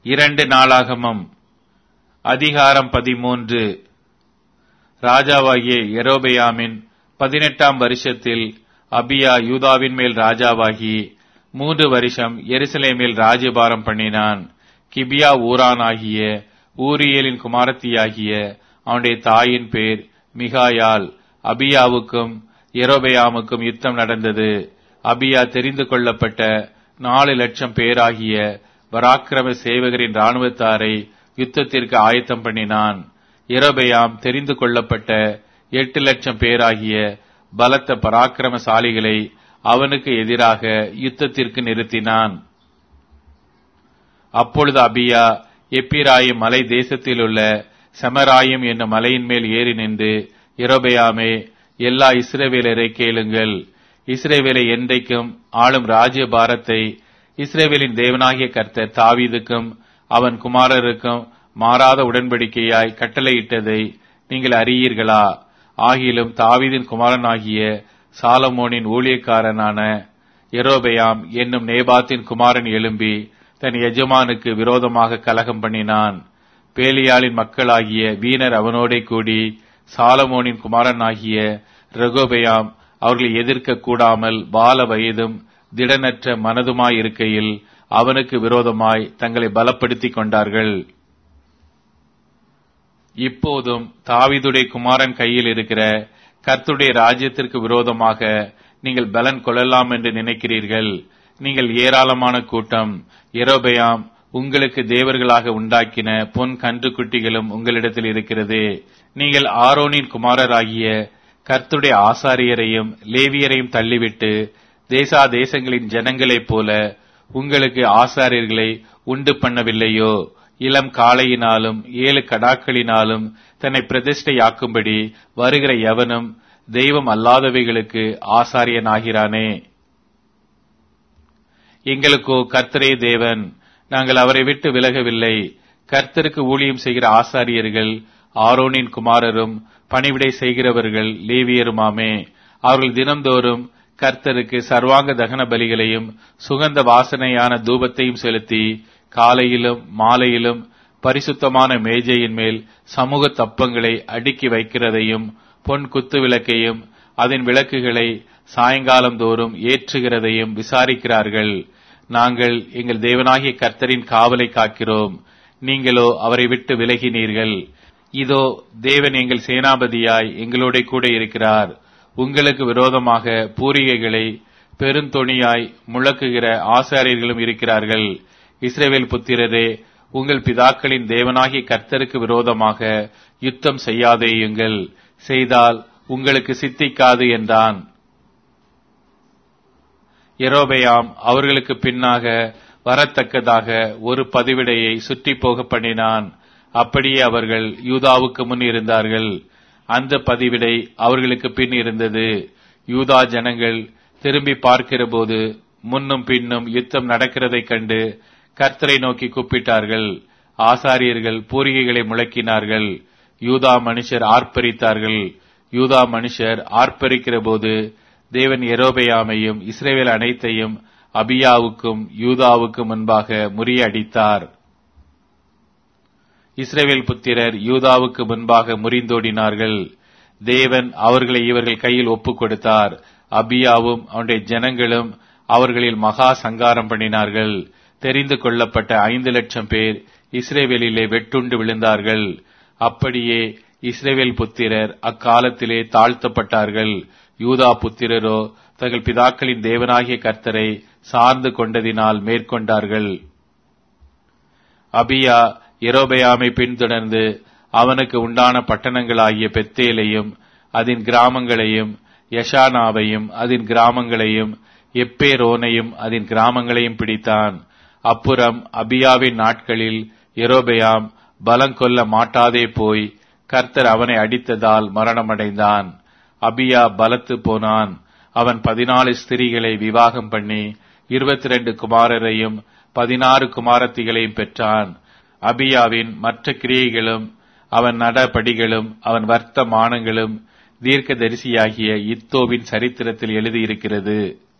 இரண்டு நாளாகமம் அதிகாரம் பதிமூன்று ராஜாவாகிய எரோபெயாமின் பதினெட்டாம் வருஷத்தில் அபியா யூதாவின் மேல் ராஜாவாகி மூன்று வருஷம் எருசலேமில் ராஜ்யபாரம் பண்ணினான் கிபியா ஊரானாகிய ஊரியலின் குமாரத்தியாகிய அவனுடைய தாயின் பேர் மிகாயால் அபியாவுக்கும் எரோபெயாமுக்கும் யுத்தம் நடந்தது அபியா தெரிந்து கொள்ளப்பட்ட நாலு லட்சம் பேராகிய பராக்கிரம சேவகரின் ராணுவத்தாரை யுத்தத்திற்கு ஆயத்தம் பண்ணினான் எரோபெயாம் தெரிந்து கொள்ளப்பட்ட எட்டு லட்சம் பேராகிய பலத்த பராக்கிரமசாலிகளை அவனுக்கு எதிராக யுத்தத்திற்கு நிறுத்தினான் அப்பொழுது அபியா எப்பிராயும் மலை தேசத்திலுள்ள செமராயும் என்னும் மலையின் மேல் ஏறி நின்று எரோபெயாமே எல்லா இஸ்ரவேலரை கேளுங்கள் இஸ்ரேவேலை என்றைக்கும் ஆளும் ராஜ்ய பாரத்தை இஸ்ரேவேலின் தேவனாகிய கர்த்தர் தாவீதுக்கும் அவன் குமாரருக்கும் மாறாத உடன்படிக்கையாய் கட்டளையிட்டதை நீங்கள் அறியீர்களா ஆகிலும் தாவீதின் குமாரனாகிய சாலமோனின் ஊழியக்காரனான எரோபெயாம் என்னும் நேபாத்தின் குமாரன் எழும்பி தன் எஜமானுக்கு விரோதமாக கலகம் பண்ணினான் பேலியாளின் மக்களாகிய வீணர் அவனோடே கூடி சாலமோனின் குமாரனாகிய ரகோபெயாம் அவர்களை எதிர்க்க கூடாமல் பால வயதும் திடனற்ற மனதுமாய் இருக்கையில் அவனுக்கு விரோதமாய் தங்களை பலப்படுத்திக் கொண்டார்கள் இப்போதும் தாவிதுடைய குமாரன் கையில் இருக்கிற கர்த்துடைய ராஜ்யத்திற்கு விரோதமாக நீங்கள் பலன் கொள்ளலாம் என்று நினைக்கிறீர்கள் நீங்கள் ஏராளமான கூட்டம் எரோபெயாம் உங்களுக்கு தேவர்களாக உண்டாக்கின பொன் கன்றுக்குட்டிகளும் உங்களிடத்தில் இருக்கிறது நீங்கள் ஆரோனின் குமாரராகிய கர்த்துடைய ஆசாரியரையும் லேவியரையும் தள்ளிவிட்டு தேசா தேசங்களின் ஜனங்களைப் போல உங்களுக்கு ஆசாரியர்களை உண்டு பண்ணவில்லையோ இளம் காளையினாலும் ஏழு கடாக்களினாலும் தன்னை பிரதிஷ்டையாக்கும்படி வருகிற எவனும் தெய்வம் அல்லாதவைகளுக்கு ஆசாரியனாகிறானே எங்களுக்கோ கர்த்தரே தேவன் நாங்கள் அவரை விட்டு விலகவில்லை கர்த்தருக்கு ஊழியம் செய்கிற ஆசாரியர்கள் ஆரோனின் குமாரரும் பணிவிடை செய்கிறவர்கள் லேவியருமாமே அவர்கள் தினம்தோறும் கர்த்தருக்கு சர்வாங்க தகன பலிகளையும் சுகந்த வாசனையான தூபத்தையும் செலுத்தி காலையிலும் மாலையிலும் பரிசுத்தமான மேஜையின் மேல் சமூக தப்பங்களை அடுக்கி வைக்கிறதையும் பொன் குத்து விளக்கையும் அதன் விளக்குகளை சாயங்காலம் தோறும் ஏற்றுகிறதையும் விசாரிக்கிறார்கள் நாங்கள் எங்கள் தேவனாகிய கர்த்தரின் காவலை காக்கிறோம் நீங்களோ அவரை விட்டு விலகினீர்கள் இதோ தேவன் எங்கள் சேனாபதியாய் எங்களோட கூட இருக்கிறார் உங்களுக்கு விரோதமாக பூரிகைகளை பெருந்தொணியாய் முழக்குகிற ஆசாரியர்களும் இருக்கிறார்கள் இஸ்ரேவேல் புத்திரரே உங்கள் பிதாக்களின் தேவனாகிய கர்த்தருக்கு விரோதமாக யுத்தம் செய்யாதேயுங்கள் செய்தால் உங்களுக்கு சித்திக்காது என்றான் எரோபெயாம் அவர்களுக்கு பின்னாக வரத்தக்கதாக ஒரு பதிவிடையை சுற்றி போக பண்ணினான் அப்படியே அவர்கள் யூதாவுக்கு முன் இருந்தார்கள் அந்த பதிவிடை அவர்களுக்கு பின் இருந்தது யூதா ஜனங்கள் திரும்பி பார்க்கிறபோது முன்னும் பின்னும் யுத்தம் நடக்கிறதைக் கண்டு கர்த்தரை நோக்கி கூப்பிட்டார்கள் ஆசாரியர்கள் பூரிகைகளை முழக்கினார்கள் யூதா மனுஷர் ஆர்ப்பரித்தார்கள் யூதா மனுஷர் ஆர்ப்பரிக்கிற போது தேவன் எரோபெயாமையும் இஸ்ரேவேல் அனைத்தையும் அபியாவுக்கும் யூதாவுக்கும் முன்பாக முறியடித்தார் இஸ்ரேவேல் புத்திரர் யூதாவுக்கு முன்பாக முறிந்தோடினார்கள் தேவன் அவர்களை இவர்கள் கையில் ஒப்புக் கொடுத்தார் அபியாவும் அவனுடைய ஜனங்களும் அவர்களில் மகா சங்காரம் பண்ணினார்கள் தெரிந்து கொள்ளப்பட்ட ஐந்து லட்சம் பேர் இஸ்ரேவேலிலே வெட்டுண்டு விழுந்தார்கள் அப்படியே இஸ்ரேவேல் புத்திரர் அக்காலத்திலே தாழ்த்தப்பட்டார்கள் யூதா புத்திரரோ தங்கள் பிதாக்களின் தேவனாகிய கர்த்தரை சார்ந்து கொண்டதினால் மேற்கொண்டார்கள் அபியா எரோபெயாமை பின்தொடர்ந்து அவனுக்கு உண்டான பட்டணங்களாகிய பெத்தேலையும் அதன் கிராமங்களையும் யஷானாவையும் அதன் கிராமங்களையும் எப்பேரோனையும் அதன் கிராமங்களையும் பிடித்தான் அப்புறம் அபியாவின் நாட்களில் எரோபெயாம் பலங்கொல்ல மாட்டாதே போய் கர்த்தர் அவனை அடித்ததால் மரணமடைந்தான் அபியா பலத்து போனான் அவன் பதினாலு ஸ்திரீகளை விவாகம் பண்ணி இருபத்தி ரெண்டு குமாரரையும் பதினாறு குமாரத்திகளையும் பெற்றான் அபியாவின் மற்ற கிரியைகளும் அவன் நடபடிகளும் அவன் வர்த்தமானங்களும் தீர்க்க தரிசியாகிய இத்தோவின் சரித்திரத்தில் எழுதியிருக்கிறது